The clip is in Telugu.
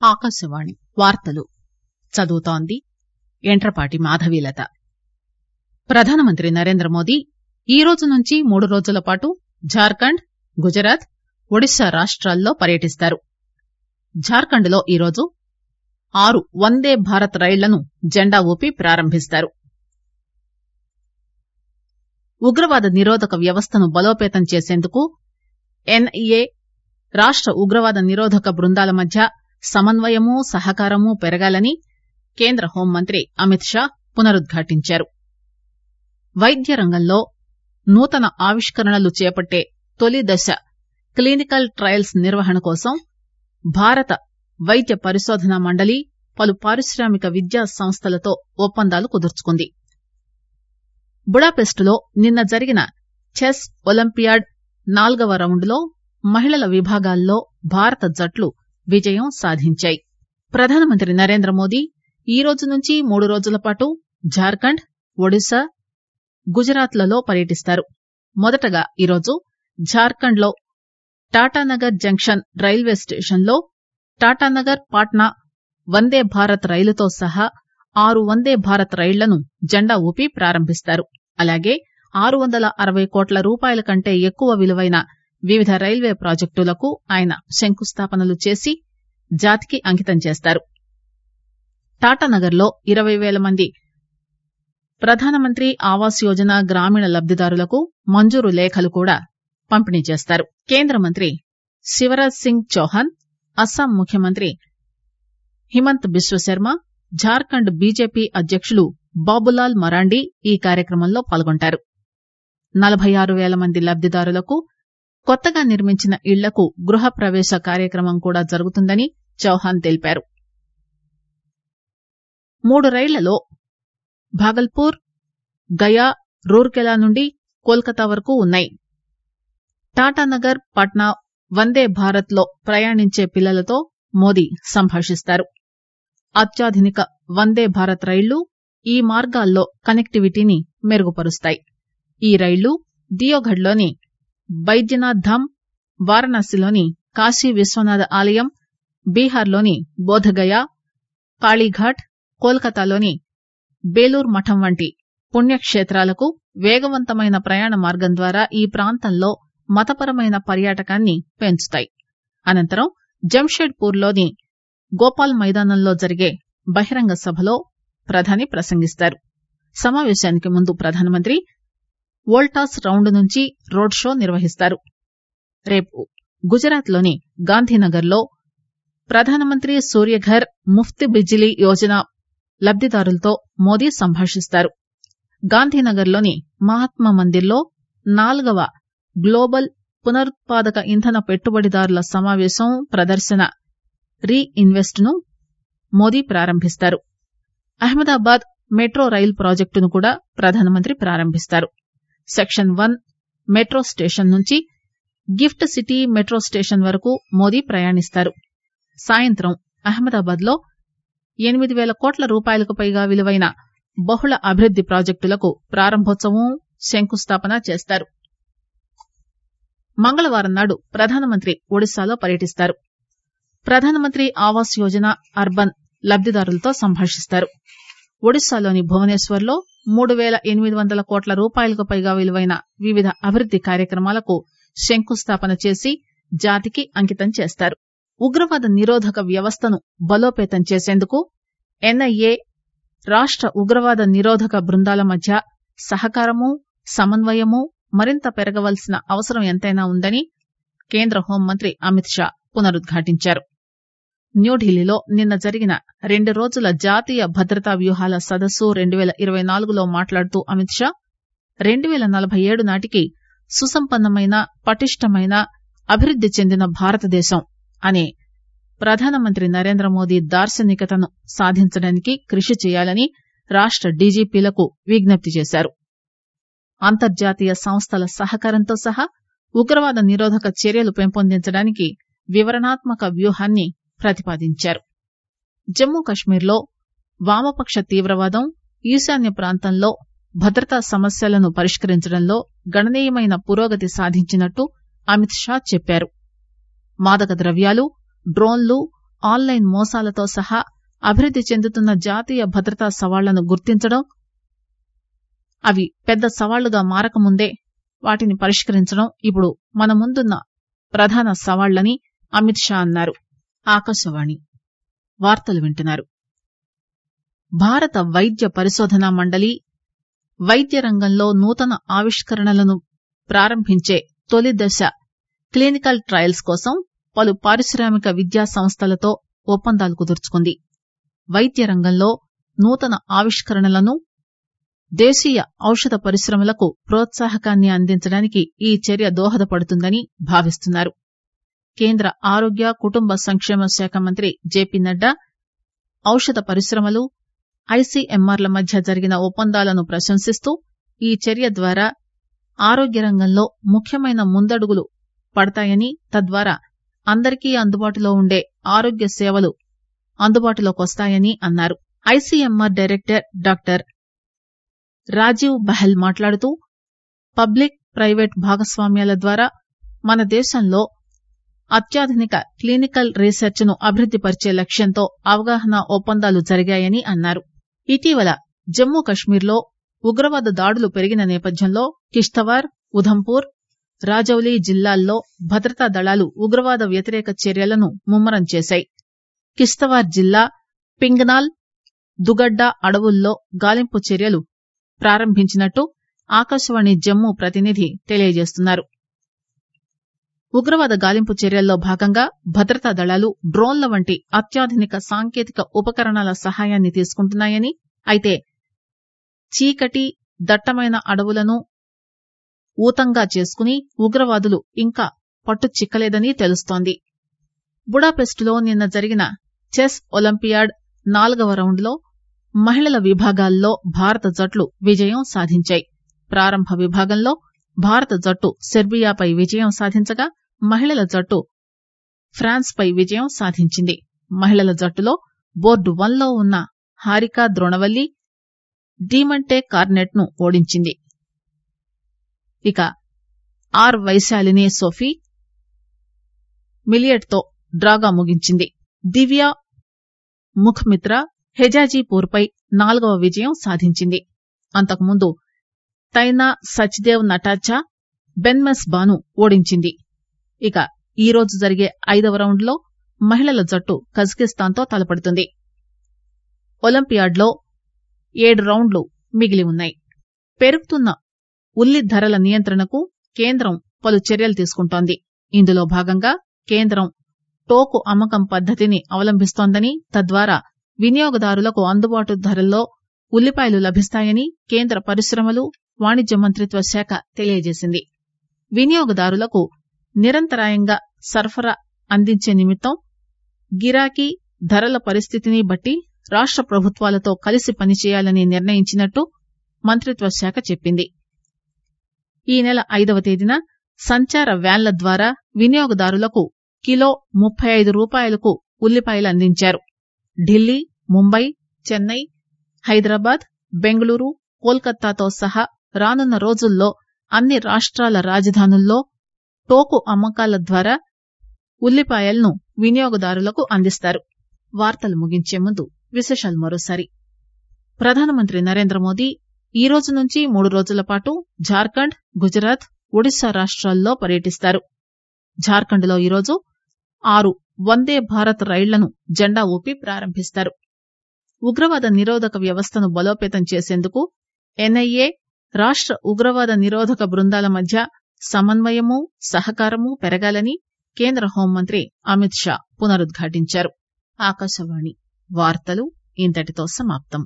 ఆకాశవాణి వార్తలు చదువుతోంది యంట్రపాటి మాధవీలత ప్రధానమంత్రి నరేంద్రమోదీ ఈరోజు నుంచి మూడు రోజుల పాటు జార్ఖండ్ గుజరాత్ ఒడిశా రాష్టాల్లో పర్యటిస్తారు జార్ఖండ్ లో ఈరోజు ఆరు వందే భారత్ రైళ్లను జెండా ఊపి ప్రారంభిస్తారు ఉగ్రవాద నిరోధక వ్యవస్థను బలోపేతం చేసేందుకు ఎన్ఐఏ రాష్ట ఉగ్రవాద నిరోధక బృందాల మధ్య సమన్వయమూ సహకారమూ పెరగాలని కేంద్ర హోంమంత్రి అమిత్ షా పునరుద్ఘాటించారు వైద్య రంగంలో నూతన ఆవిష్కరణలు చేపట్టే తొలి దశ క్లినికల్ ట్రయల్స్ నిర్వహణ కోసం భారత వైద్య పరిశోధనా మండలి పలు పారిశ్రామిక విద్యా సంస్థలతో ఒప్పందాలు కుదుర్చుకుంది బుడాపెస్ట్ లో నిన్న జరిగిన చెస్ ఒలింపియాడ్ నాల్గవ రౌండ్ లో మహిళల విభాగాల్లో భారత జట్లు విజయం సాధించాయి ప్రధానమంత్రి నరేంద్రమోదీ ఈరోజు నుంచి మూడు రోజుల పాటు జార్ఖండ్ ఒడిశా గుజరాత్ లలో పర్యటిస్తారు మొదటగా ఈరోజు జార్ఖండ్ లో టాటానగర్ జంక్షన్ రైల్వే స్టేషన్ లో టాటానగర్ పాట్నా వందే భారత్ రైలుతో సహా ఆరు వందే భారత్ రైళ్లను జెండా ఊపి ప్రారంభిస్తారు అలాగే ఆరు వందల అరవై కోట్ల రూపాయల కంటే ఎక్కువ విలువైన వివిధ రైల్వే ప్రాజెక్టులకు ఆయన శంకుస్థాపనలు చేసి జాతికి అంకితం చేస్తారు టాటానగర్ లో ఇరవై పేల మంది ప్రధానమంత్రి ఆవాస్ యోజన గ్రామీణ లబ్దిదారులకు మంజూరు లేఖలు కూడా పంపిణీ చేస్తారు కేంద్ర మంత్రి శివరాజ్ సింగ్ చౌహాన్ అస్సాం ముఖ్యమంత్రి హిమంత్ బిశ్వశర్మ జార్ఖండ్ బీజేపీ అధ్యకులు బాబులాల్ మరాండి ఈ కార్యక్రమంలో పాల్గొంటారు నలబై ఆరు పేల మంది లబ్దిదారులకు కొత్తగా నిర్మించిన ఇళ్లకు గృహ ప్రవేశ కార్యక్రమం కూడా జరుగుతుందని చౌహాన్ తెలిపారు మూడు రైళ్లలో భాగల్పూర్ గయా రూర్కెలా నుండి కోల్కతా వరకు ఉన్నాయి టాటానగర్ పట్నా వందే భారత్ లో ప్రయాణించే పిల్లలతో మోదీ సంభాషిస్తారు అత్యాధునిక వందే భారత్ రైళ్లు ఈ మార్గాల్లో కనెక్టివిటీని మెరుగుపరుస్తాయి ఈ రైళ్లు దియోఘడ్ లోని బైద్యనాథ్ ధామ్ వారణాసిలోని కాశీ విశ్వనాథ ఆలయం బీహార్ లోని బోధగయ కాళీఘాట్ కోల్కతాలోని బేలూర్ మఠం వంటి పుణ్యక్షేత్రాలకు వేగవంతమైన ప్రయాణ మార్గం ద్వారా ఈ ప్రాంతంలో మతపరమైన పర్యాటకాన్ని పెంచుతాయి అనంతరం జంషెడ్పూర్ లోని గోపాల్ మైదానంలో జరిగే బహిరంగ సభలో ప్రధాని ప్రసంగిస్తారు సమావేశానికి ముందు ప్రధానమంత్రి వోల్టాస్ రౌండ్ నుంచి రోడ్ షో నిర్వహిస్తారు రేపు గుజరాత్ లోని గాంధీనగర్ లో ప్రధానమంత్రి సూర్యఘర్ ముఫ్త్ బిజిలీ యోజన లబ్దిదారులతో మోదీ సంభాషిస్తారు గాంధీనగర్ లోని మహాత్మా మందిర్ లో నాల్గవ గ్లోబల్ పునరుత్పాదక ఇంధన పెట్టుబడిదారుల సమావేశం ప్రదర్శన రీ ఇన్వెస్ట్ ను మోదీ ప్రారంభిస్తారు అహ్మదాబాద్ మెట్రో రైలు ప్రాజెక్టును కూడా ప్రధానమంత్రి ప్రారంభిస్తారు సెక్షన్ వన్ మెట్రో స్టేషన్ నుంచి గిఫ్ట్ సిటీ మెట్రో స్టేషన్ వరకు మోదీ ప్రయాణిస్తారు సాయంత్రం అహ్మదాబాద్ లో ఎనిమిది పేల కోట్ల రూపాయలకు పైగా విలువైన బహుళ అభివృద్ది ప్రాజెక్టులకు ప్రారంభోత్సవం శంకుస్థాపన చేస్తారు మంగళవారం నాడు ప్రధానమంత్రి ఒడిశాలో పర్యటిస్తారు ప్రధానమంత్రి ఆవాస్ యోజన అర్బన్ లబ్దిదారులతో సంభాషిస్తారు ఒడిశాలోని భువనేశ్వర్ లో మూడు పేల ఎనిమిది వందల కోట్ల రూపాయలకు పైగా విలువైన వివిధ అభివృద్ది కార్యక్రమాలకు శంకుస్థాపన చేసి జాతికి అంకితం చేస్తారు ఉగ్రవాద నిరోధక వ్యవస్థను బలోపేతం చేసేందుకు ఎన్ఐఏ రాష్ట ఉగ్రవాద నిరోధక బృందాల మధ్య సహకారమూ సమన్వయమూ మరింత పెరగవలసిన అవసరం ఎంతైనా ఉందని కేంద్ర హోంమంత్రి అమిత్ షా పునరుద్ఘాటించారు న్యూఢిల్లీలో నిన్న జరిగిన రెండు రోజుల జాతీయ భద్రతా వ్యూహాల సదస్సు రెండు పేల ఇరవై నాలుగులో మాట్లాడుతూ అమిత్ షా రెండు పేల నలబై ఏడు నాటికి సుసంపన్నమైన పటిష్టమైన అభివృద్ది చెందిన భారతదేశం అనే ప్రధానమంత్రి నరేంద్రమోదీ దార్శనికతను సాధించడానికి కృషి చేయాలని రాష్ట డీజీపీలకు విజ్ఞప్తి చేశారు అంతర్జాతీయ సంస్థల సహకారంతో సహా ఉగ్రవాద నిరోధక చర్యలు పెంపొందించడానికి వివరణాత్మక వ్యూహాన్ని ప్రతిపాదించారు జమ్మూ కశ్మీర్లో వామపక్ష తీవ్రవాదం ఈశాన్య ప్రాంతంలో భద్రతా సమస్యలను పరిష్కరించడంలో గణనీయమైన పురోగతి సాధించినట్టు అమిత్ షా చెప్పారు మాదక ద్రవ్యాలు డ్రోన్లు ఆన్లైన్ మోసాలతో సహా అభివృద్ది చెందుతున్న జాతీయ భద్రతా సవాళ్లను గుర్తించడం అవి పెద్ద సవాళ్లుగా మారకముందే వాటిని పరిష్కరించడం ఇప్పుడు మన ముందున్న ప్రధాన సవాళ్లని అమిత్ షా అన్నారు ఆకాశవాణి వార్తలు వింటున్నారు భారత వైద్య పరిశోధనా మండలి వైద్య రంగంలో నూతన ఆవిష్కరణలను ప్రారంభించే తొలి దశ క్లినికల్ ట్రయల్స్ కోసం పలు పారిశ్రామిక విద్యా సంస్థలతో ఒప్పందాలు కుదుర్చుకుంది వైద్య రంగంలో నూతన ఆవిష్కరణలను దేశీయ ఔషధ పరిశ్రమలకు ప్రోత్సాహకాన్ని అందించడానికి ఈ చర్య దోహదపడుతుందని భావిస్తున్నారు కేంద్ర ఆరోగ్య కుటుంబ సంక్షేమ శాఖ మంత్రి జేపీ నడ్డా ఔషధ పరిశ్రమలు ఐసీఎంఆర్ల మధ్య జరిగిన ఒప్పందాలను ప్రశంసిస్తూ ఈ చర్య ద్వారా ఆరోగ్య రంగంలో ముఖ్యమైన ముందడుగులు పడతాయని తద్వారా అందరికీ అందుబాటులో ఉండే ఆరోగ్య సేవలు అందుబాటులోకి వస్తాయని అన్నారు I C M R director doctor Rajiv Bahl మాట్లాడుతూ పబ్లిక్ ప్రైవేట్ భాగస్వామ్యాల ద్వారా మన దేశంలో అత్యాధునిక క్లినికల్ రీసెర్చ్ ను అభివృద్ది పరిచే లక్ష్యంతో అవగాహన ఒప్పందాలు జరిగాయని అన్నారు ఇటీవల జమ్మూ కశ్మీర్లో ఉగ్రవాద దాడులు పెరిగిన నేపథ్యంలో కిష్తవార్ ఉధంపూర్ రాజౌలి జిల్లాల్లో భద్రతా దళాలు ఉగ్రవాద వ్యతిరేక చర్యలను ముమ్మరం చేశాయి కిష్తవార్ జిల్లా పింగనాల్ దుగడ్డ అడవుల్లో గాలింపు చర్యలు ప్రారంభించినట్టు ఆకాశవాణి జమ్మూ ప్రతినిధి తెలియజేస్తున్నారు ఉగ్రవాద గాలింపు చర్యల్లో భాగంగా భద్రతా దళాలు డ్రోన్ల వంటి అత్యాధునిక సాంకేతిక ఉపకరణాల సహాయాన్ని తీసుకుంటున్నాయని అయితే చీకటి దట్టమైన అడవులను ఊతంగా చేసుకుని ఉగ్రవాదులు ఇంకా పట్టు చిక్కలేదని తెలుస్తోంది బుడాపెస్టులో నిన్న జరిగిన చెస్ ఒలింపియాడ్ నాలుగవ రౌండ్లో మహిళల విభాగాల్లో భారత జట్లు విజయం సాధించాయి ప్రారంభ విభాగంలో భారత జట్టు సెర్బియాపై విజయం సాధించగా మహిళల జట్టు ఫ్రాన్స్ పై విజయం సాధించింది మహిళల జట్టులో బోర్డు వన్ లో ఉన్న హారికా ద్రోణవల్లి డీమంటే కార్నెట్ ను ఓడించింది ఇక ఆర్ వైశాలిని సోఫీ మిలియట్ తో డ్రాగా ముగించింది దివ్య ముఖ్మిత్ర హెజాజీపూర్ పై నాలుగవ విజయం సాధించింది అంతకుముందు తైనా సచ్దేవ్ నటాచా బెన్మెస్ బాను ఓడించింది ఇక ఈ రోజు జరిగే ఐదవ రౌండ్లో మహిళల జట్టు కజకిస్తాన్ తో తలపడుతుంది ఒలింపియాడ్లో ఏడు రౌండ్లు మిగిలి ఉన్నాయి పెరుగుతున్న ఉల్లి ధరల నియంత్రణకు కేంద్రం పలు చర్యలు తీసుకుంటోంది ఇందులో భాగంగా కేంద్రం టోకు అమ్మకం పద్దతిని అవలంబిస్తోందని తద్వారా వినియోగదారులకు అందుబాటు ధరల్లో ఉల్లిపాయలు లభిస్తాయని కేంద్ర పరిశ్రమలు వాణిజ్య మంత్రిత్వ శాఖ తెలియజేసింది వినియోగదారులకు నిరంతరాయంగా సరఫరా అందించే నిమిత్తం గిరాకీ ధరల పరిస్థితిని బట్టి రాష్ట ప్రభుత్వాలతో కలిసి పనిచేయాలని నిర్ణయించినట్టు మంత్రిత్వ శాఖ చెప్పింది ఈ నెల ఐదవ తేదీన సంచార వ్యాన్ల ద్వారా వినియోగదారులకు కిలో ముప్పై ఐదు రూపాయలకు ఉల్లిపాయలు అందించారు ఢిల్లీ ముంబై చెన్నై హైదరాబాద్ బెంగళూరు కోల్కతాతో సహా రానున్న రోజుల్లో అన్ని రాష్ట్రాల రాజధానుల్లో టోకు అమ్మకాల ద్వారా ఉల్లిపాయలను వినియోగదారులకు అందిస్తారు వార్తలు ముగించే ముందు విశేషాలు మరోసారి ప్రధానమంత్రి నరేంద్ర మోదీ ఈ రోజు నుంచి మూడు రోజుల పాటు జార్ఖండ్ గుజరాత్ ఒడిశా రాష్ట్రాల్లో పర్యటిస్తారు జార్ఖండ్ లో ఈరోజు ఆరు వందే భారత్ రైళ్లను జెండా ఊపి ప్రారంభిస్తారు ఉగ్రవాద నిరోధక వ్యవస్థను బలోపేతం చేసేందుకు ఎన్ఐఏ రాష్ట ఉగ్రవాద నిరోధక బృందాల మధ్య సమన్వయము సహకారము పెరగాలని కేంద్ర హోంమంత్రి అమిత్ షా పునరుద్ఘాటించారు ఆకాశవాణి వార్తలు ఇంతటితో సమాప్తం